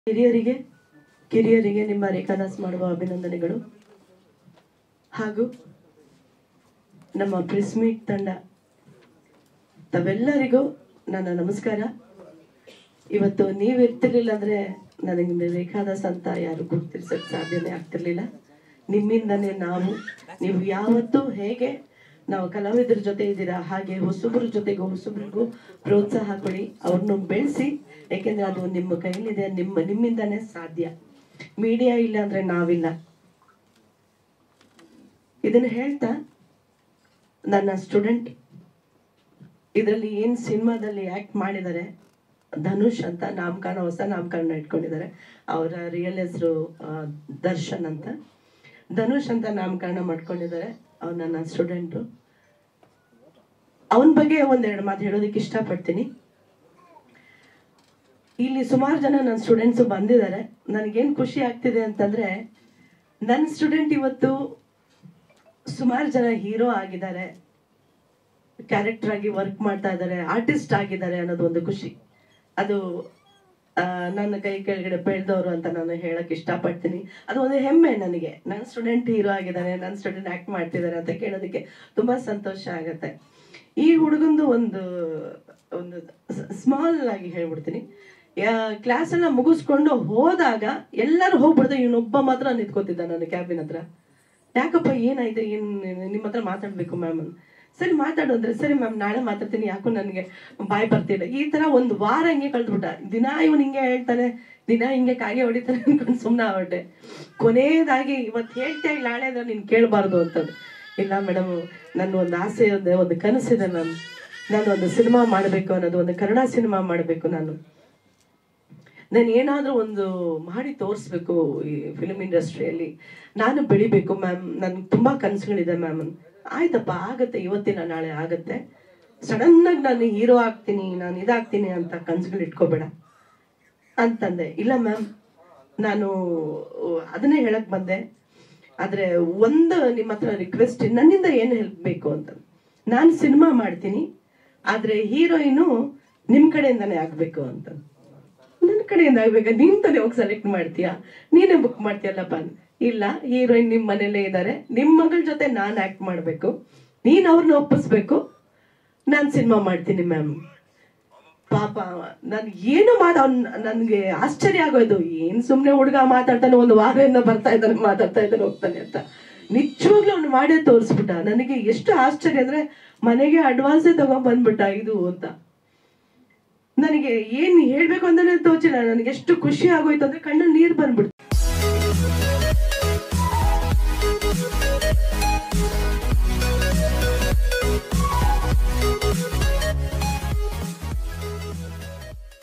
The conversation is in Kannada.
ಹಿರಿಯರಿಗೆ ಕಿರಿಯರಿಗೆ ನಿಮ್ಮ ರೇಖಾದಾಸ್ ಮಾಡುವ ಅಭಿನಂದನೆಗಳು ಹಾಗೂ ನಮ್ಮ ಪ್ರೆಸ್ ಮೀಟ್ ತಂಡ ತಾವೆಲ್ಲರಿಗೂ ನನ್ನ ನಮಸ್ಕಾರ ಇವತ್ತು ನೀವು ಇರ್ತಿರ್ಲಿಲ್ಲ ಅಂದ್ರೆ ನನಗೆ ರೇಖಾದಾಸ್ ಅಂತ ಯಾರು ಗುರುತಿಸಕ್ ಸಾಧ್ಯನೇ ಆಗ್ತಿರ್ಲಿಲ್ಲ ನಿಮ್ಮಿಂದನೇ ನಾವು ನೀವು ಯಾವತ್ತೂ ಹೇಗೆ ನಾವು ಕಲಾವಿದರ ಜೊತೆ ಇದ್ದೀರಾ ಹಾಗೆ ಹೊಸಬ್ರ ಜೊತೆಗೂ ಹೊಸಬ್ರಿಗೂ ಪ್ರೋತ್ಸಾಹ ಕೊಡಿ ಅವ್ರನ್ನ ಬೆಳೆಸಿ ಯಾಕೆಂದ್ರೆ ಅದು ನಿಮ್ಮ ಕೈಲಿದೆ ನಿಮ್ಮ ನಿಮ್ಮಿಂದನೇ ಸಾಧ್ಯ ಮೀಡಿಯಾ ಇಲ್ಲ ಅಂದ್ರೆ ನಾವಿಲ್ಲ ಇದನ್ನ ಹೇಳ್ತಾ ನನ್ನ ಸ್ಟೂಡೆಂಟ್ ಇದರಲ್ಲಿ ಏನ್ ಸಿನಿಮಾದಲ್ಲಿ ಆಕ್ಟ್ ಮಾಡಿದ್ದಾರೆ ಧನುಷ್ ಅಂತ ನಾಮಕರಣ ಹೊಸ ನಾಮಕರಣ ಇಟ್ಕೊಂಡಿದ್ದಾರೆ ಅವರ ರಿಯಲ್ ಹೆಸರು ದರ್ಶನ್ ಅಂತ ಧನುಷ್ ಅಂತ ನಾಮಕರಣ ಮಾಡ್ಕೊಂಡಿದ್ದಾರೆ ಅವ್ರು ನನ್ನ ಸ್ಟೂಡೆಂಟು ಅವನ ಬಗ್ಗೆ ಒಂದೆರಡು ಮಾತು ಹೇಳೋದಕ್ಕೆ ಇಷ್ಟಪಡ್ತೀನಿ ಇಲ್ಲಿ ಸುಮಾರು ಜನ ನನ್ನ ಸ್ಟೂಡೆಂಟ್ಸ್ ಬಂದಿದ್ದಾರೆ ನನಗೇನು ಖುಷಿ ಆಗ್ತಿದೆ ಅಂತಂದ್ರೆ ನನ್ನ ಸ್ಟೂಡೆಂಟ್ ಇವತ್ತು ಸುಮಾರು ಜನ ಹೀರೋ ಆಗಿದ್ದಾರೆ ಕ್ಯಾರೆಕ್ಟರ್ ಆಗಿ ವರ್ಕ್ ಮಾಡ್ತಾ ಇದ್ದಾರೆ ಆರ್ಟಿಸ್ಟ್ ಆಗಿದ್ದಾರೆ ಅನ್ನೋದು ಒಂದು ಖುಷಿ ಅದು ಆ, ನನ್ನ ಕೈ ಕೆಳಗಡೆ ಬೆಳೆದವರು ಅಂತ ನಾನು ಹೇಳಕ್ ಇಷ್ಟಪಡ್ತೀನಿ ಅದು ಒಂದು ಹೆಮ್ಮೆ ನನಗೆ ನನ್ನ ಸ್ಟೂಡೆಂಟ್ ಹೀರೋ ಆಗಿದ್ದಾನೆ ನನ್ನ ಸ್ಟೂಡೆಂಟ್ ಆಕ್ಟ್ ಮಾಡ್ತಿದ್ದಾರೆ ಅಂತ ಕೇಳೋದಕ್ಕೆ ತುಂಬಾ ಸಂತೋಷ ಆಗತ್ತೆ ಈ ಹುಡುಗಂದು ಒಂದು ಒಂದು ಸ್ಮಾಲ್ ಆಗಿ ಹೇಳ್ಬಿಡ್ತೀನಿ ಕ್ಲಾಸ್ ಎಲ್ಲ ಮುಗಿಸ್ಕೊಂಡು ಹೋದಾಗ ಎಲ್ಲರೂ ಹೋಗ್ಬಿಡ್ತಾರೆ ಇವನೊಬ್ಬ ಮಾತ್ರ ನಿಂತ್ಕೋತಿದ್ದ ನನ್ನ ಕ್ಯಾಬಿನ್ ಹತ್ರ ಯಾಕಪ್ಪ ಏನಾಯ್ತು ಏನ್ ನಿಮ್ಮ ಹತ್ರ ಮಾತಾಡ್ಬೇಕು ಮ್ಯಾಮ್ ಸರಿ ಮಾತಾಡು ಅಂದ್ರೆ ಸರಿ ಮ್ಯಾಮ್ ನಾಳೆ ಮಾತಾಡ್ತೀನಿ ಯಾಕೋ ನನಗೆ ಬಾಯ್ ಬರ್ತಿಲ್ಲ ಈ ತರ ಒಂದು ವಾರ ಹಿಂಗೆ ಕಳ್ದ್ಬಿಟ್ಟ ದಿನ ಇವನ್ ಹಿಂಗೆ ಹೇಳ್ತಾನೆ ದಿನ ಹಿಂಗೆ ಕಾಗೆ ಹೊಡಿತಾನೆ ಅನ್ಕೊಂಡು ಸುಮ್ಮನೆ ಆಗ್ಬಿಟ್ಟೆ ಕೊನೆಯದಾಗಿ ಇವತ್ತು ಹೇಳ್ತಾ ಇಲ್ಲ ನಾಳೆ ಅಂದ್ರೆ ನೀನ್ ಕೇಳಬಾರ್ದು ಅಂತಂದು ಇಲ್ಲ ಮೇಡಮ್ ನನ್ನ ಒಂದು ಆಸೆ ಇದೆ ಒಂದು ಕನಸಿದೆ ಮ್ಯಾಮ್ ನಾನು ಒಂದು ಸಿನಿಮಾ ಮಾಡಬೇಕು ಅನ್ನೋದು ಒಂದು ಕನ್ನಡ ಸಿನಿಮಾ ಮಾಡಬೇಕು ನಾನು ನಾನು ಏನಾದರೂ ಒಂದು ಮಾಡಿ ತೋರಿಸ್ಬೇಕು ಈ ಫಿಲ್ಮ್ ಇಂಡಸ್ಟ್ರಿಯಲ್ಲಿ ನಾನು ಬೆಳಿಬೇಕು ಮ್ಯಾಮ್ ನನ್ಗೆ ತುಂಬಾ ಕನಸುಗಳಿದೆ ಮ್ಯಾಮ್ ಆಯ್ತಪ್ಪ ಆಗತ್ತೆ ಇವತ್ತಿನ ನಾಳೆ ಆಗತ್ತೆ ಸಡನ್ ಆಗಿ ನಾನು ಹೀರೋ ಆಗ್ತೀನಿ ನಾನು ಇದಾಗ್ತೀನಿ ಅಂತ ಕನಸುಗಳು ಇಟ್ಕೋಬೇಡ ಅಂತಂದೆ ಇಲ್ಲ ಮ್ಯಾಮ್ ನಾನು ಅದನ್ನೇ ಹೇಳಕ್ ಬಂದೆ ಆದ್ರೆ ಒಂದು ನಿಮ್ಮ ಹತ್ರ ರಿಕ್ವೆಸ್ಟ್ ನನ್ನಿಂದ ಏನು ಹೆಲ್ಪ್ ಬೇಕು ಅಂತ ನಾನು ಸಿನಿಮಾ ಮಾಡ್ತೀನಿ ಆದ್ರೆ ಹೀರೋಯಿನು ನಿಮ್ ಕಡೆಯಿಂದಾನೇ ಆಗ್ಬೇಕು ಅಂತ ನನ್ನ ಕಡೆಯಿಂದ ಆಗ್ಬೇಕಾ ನೀನ್ ತಾನೇ ಹೋಗಿ ಸೆಲೆಕ್ಟ್ ಮಾಡ್ತೀಯಾ ನೀನೇ ಬುಕ್ ಮಾಡ್ತೀಯಲ್ಲಪ್ಪ ಇಲ್ಲ ಹೀರೋಯಿನ್ ನಿಮ್ ಮನೇಲೇ ಇದ್ದಾರೆ ನಿಮ್ ಮಗಳ ಜೊತೆ ನಾನ್ ಆಕ್ಟ್ ಮಾಡ್ಬೇಕು ನೀನ್ ಅವ್ರನ್ನ ಒಪ್ಪಿಸ್ಬೇಕು ನಾನ್ ಸಿನಿಮಾ ಮಾಡ್ತೀನಿ ಮ್ಯಾಮ್ ಪಾಪ ನನ್ ಏನು ಮಾಡ ಅವ್ನ್ ನನ್ಗೆ ಆಶ್ಚರ್ಯ ಆಗೋಯ್ತು ಏನ್ ಸುಮ್ನೆ ಹುಡುಗ ಮಾತಾಡ್ತಾನೆ ಒಂದು ವಾರದಿಂದ ಬರ್ತಾ ಇದ್ದಾನೆ ಮಾತಾಡ್ತಾ ಇದ್ದಾನೆ ಹೋಗ್ತಾನೆ ಅಂತ ನಿಜವಾಗ್ಲೂ ಅವ್ನು ಮಾಡೇ ತೋರಿಸ್ಬಿಟ್ಟ ನನಗೆ ಎಷ್ಟು ಆಶ್ಚರ್ಯ ಅಂದ್ರೆ ಮನೆಗೆ ಅಡ್ವಾನ್ಸೇ ತಗೊಂಡ್ ಬಂದ್ಬಿಟ್ಟ ಇದು ಅಂತ ನನಗೆ ಏನ್ ಹೇಳ್ಬೇಕು ಅಂತಾನೆ ತೋಚಿಲ್ಲ ನನಗೆ ಎಷ್ಟು ಖುಷಿ ಆಗೋಯ್ತು ಅಂದ್ರೆ ಕಣ್ಣಲ್ಲಿ ನೀರ್ ಬಂದ್ಬಿಡ್ತು